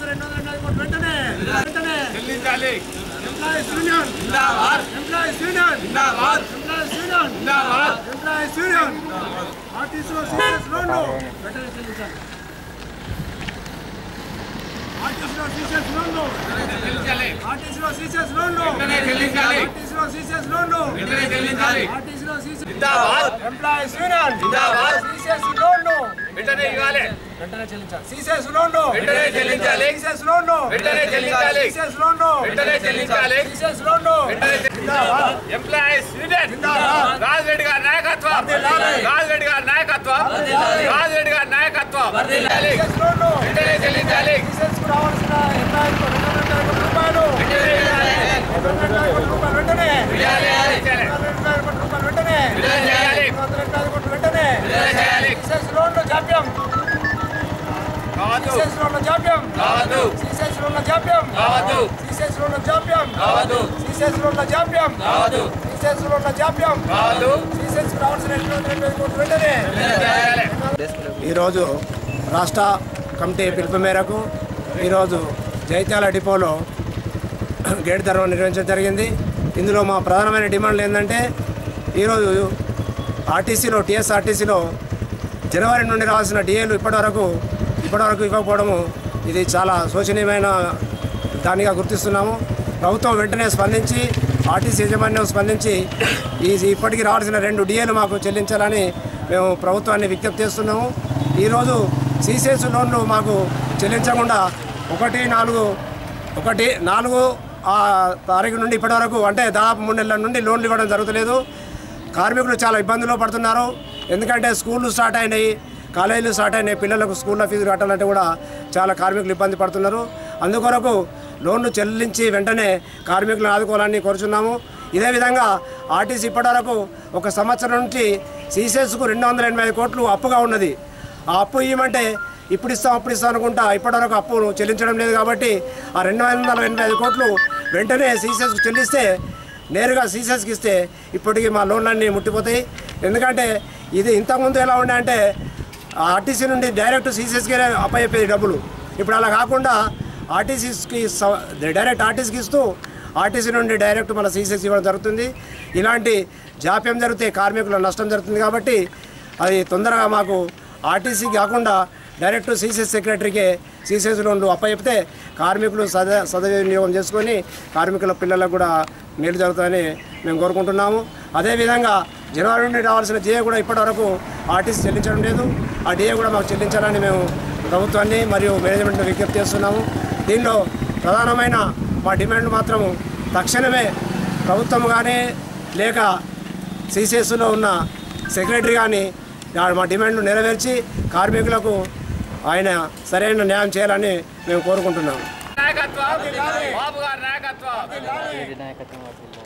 రెండు వందల ఎనభై కోట్లు వెంటనే వెంటనే చెల్లించాలి ఎంప్లాయీస్ యూనియన్ జిందాబాద్ ఎంప్లాయీస్ యూనియన్ జిందాబాద్ ఎంప్లాయీస్ యూనియన్ జిందాబాద్ ఎంప్లాయీస్ యూనియన్ ఆర్టీసీలో సీరియస్ లోన్లు వెంటనే చెల్లించాలి ఆర్టీసీలో సీరియస్ లోన్లు చెల్లించాలి ఆర్టీసీలో సీరియస్ లోన్లు వెంటనే చెల్లించాలి ఆర్టీసీలో సీరియస్ లోన్లు వెంటనే చెల్లించాలి ఆర్టీసీలో సీరియస్ జిందాబాద్ ఎంప్లాయీస్ యూనియన్ జిందాబాద్ సీరియస్ లోన్లు వెంటనే ఇవ్వాలి వెంటనే చెల్లించాలి సీరియస్ లోన్లు వెంటనే చెల్లించాలి సీరియస్ లోన్లు వెంటనే చెల్లించాలి సీరియస్ లోన్లు వెంటనే చెల్లించాలి సీరియస్ లోన్లు వెంటనే చెల్లించాలి ఎంప్లాయీస్ యూనియన్ జిందాబాద్. రాజరెడ్డి గారి నాయకత్వం వర్ధిల్లాలి. రాజరెడ్డి గారి నాయకత్వం రాజరెడ్డి గారి నాయకత్వం సీరియస్ లోన్లు వెంటనే చెల్లించాలి సీరియస్ కు రావాల్సిన ఎంప్లాయీస్ రెండు వందల ఎనభై కోట్ల రూపాయలు వెంటనే ఇవ్వాలి. రెండు వందల ఎనభై కోట్ల రూపాయలు వెంటనే ఇవ్వాలి, ఇవ్వాలి. రెండు వందల ఎనభై కోట్ల రూపాయలు వెంటనే విడుదల చేయాలి. రెండు వందల ఎనభై కోట్లు వెంటనే విడుదల చేయాలి. సీరియస్ లోన్లు జాప్యం కావద్దు సీరియస్ లోన్ల జాప్యం కావద్దు సీరియస్ లోన్ల జాప్యం కావద్దు సీరియస్ లోన్ల జాప్యం కావద్దు సీరియస్ లోన్ల జాప్యం కావద్దు సీరియస్ లోన్ల జాప్యం కావద్దు సీరియస్ కు రావాల్సిన రెండు వందల ఎనభై కోట్లు వెంటనే చేయాలి ఈరోజు రాష్ట్ర కమిటీ పిలుపు మేరకు ఈరోజు జైత్యాల డిపోలో గేట్ ధర్మం నిర్వహించడం జరిగింది ఇందులో మా ప్రధానమైన డిమాండ్లు ఏంటంటే ఈరోజు ఆర్టీసీలో టీఎస్ఆర్టీసీలో జనవరి నుండి రావాల్సిన డిఏలు ఇప్పటివరకు ఇప్పటివరకు ఇవ్వకపోవడము ఇది చాలా శోచనీయమైన దానిగా గుర్తిస్తున్నాము ప్రభుత్వం వెంటనే స్పందించి ఆర్టీసీ యాజమాన్యం స్పందించి ఈ ఇప్పటికి రావాల్సిన రెండు డిఏలు మాకు చెల్లించాలని మేము ప్రభుత్వాన్ని విజ్ఞప్తి చేస్తున్నాము ఈరోజు సీసీఎస్ లోన్లు మాకు చెల్లించకుండా ఒకటి నాలుగు ఒకటి నాలుగు ఆ తారీఖు నుండి ఇప్పటి వరకు అంటే దాదాపు మూడు నెలల నుండి లోన్లు ఇవ్వడం జరుగుతలేదు కార్మికులు చాలా ఇబ్బందులు పడుతున్నారు ఎందుకంటే స్కూళ్ళు స్టార్ట్ అయినాయి కాలేజీలు స్టార్ట్ అయినాయి పిల్లలకు స్కూళ్ళ ఫీజు కట్టాలంటే కూడా చాలా కార్మికులు ఇబ్బంది పడుతున్నారు అందుకొరకు లోన్లు చెల్లించి వెంటనే కార్మికులను ఆదుకోవాలని కోరుచున్నాము ఇదే విధంగా ఆర్టీసీ ఇప్పటివరకు ఒక సంవత్సరం నుంచి సీసెస్కు రెండు వందల ఎనభై ఐదు కోట్లు అప్పుగా ఉన్నది ఆ అప్పు ఇవ్వమంటే ఇప్పుడు ఇస్తాం అప్పుడు ఇస్తాం అనుకుంటా ఇప్పటివరకు అప్పును చెల్లించడం లేదు కాబట్టి ఆ రెండు వందల ఎనభై ఐదు కోట్లు వెంటనే సీసెస్కు చెల్లిస్తే నేరుగా సీసెస్కి ఇస్తే ఇప్పటికీ మా లోన్లన్నీ ముట్టిపోతాయి ఎందుకంటే ఇది ఇంతకుముందు ఎలా ఉండే అంటే ఆర్టీసీ నుండి డైరెక్ట్ సీసెస్కి అప్పయ్యేది డబ్బులు ఇప్పుడు అలా కాకుండా ఆర్టీసీకి డైరెక్ట్ ఆర్టీసీకి ఇస్తూ ఆర్టీసీ నుండి డైరెక్ట్ మన సీసెస్ ఇవ్వడం జరుగుతుంది ఇలాంటి జాప్యం జరిగితే కార్మికుల నష్టం జరుగుతుంది కాబట్టి అది తొందరగా మాకు ఆర్టీసీ కాకుండా డైరెక్ట్ సీసీఎస్ సెక్రటరీకే సీసీఎస్ లోన్లు అప్పచెప్తే కార్మికులు సద సదవినియోగం చేసుకొని కార్మికుల పిల్లలకు కూడా మేలు జరుగుతుందని మేము కోరుకుంటున్నాము అదేవిధంగా జనవరి నుండి రావాల్సిన డిఏ కూడా ఇప్పటివరకు ఆర్టీసీ చెల్లించడం లేదు ఆ డిఏ కూడా మాకు చెల్లించాలని మేము ప్రభుత్వాన్ని మరియు మేనేజ్మెంట్ని విజ్ఞప్తి చేస్తున్నాము దీనిలో ప్రధానమైన మా డిమాండ్ మాత్రము తక్షణమే ప్రభుత్వం కానీ లేక సిసిఎస్లో ఉన్న సెక్రటరీ కానీ మా డిమాండ్లు నెరవేర్చి కార్మికులకు ఆయన సరైన న్యాయం చేయాలని మేము కోరుకుంటున్నాము నాయకత్వం బాబు గారి నాయకత్వం నాయకత్వం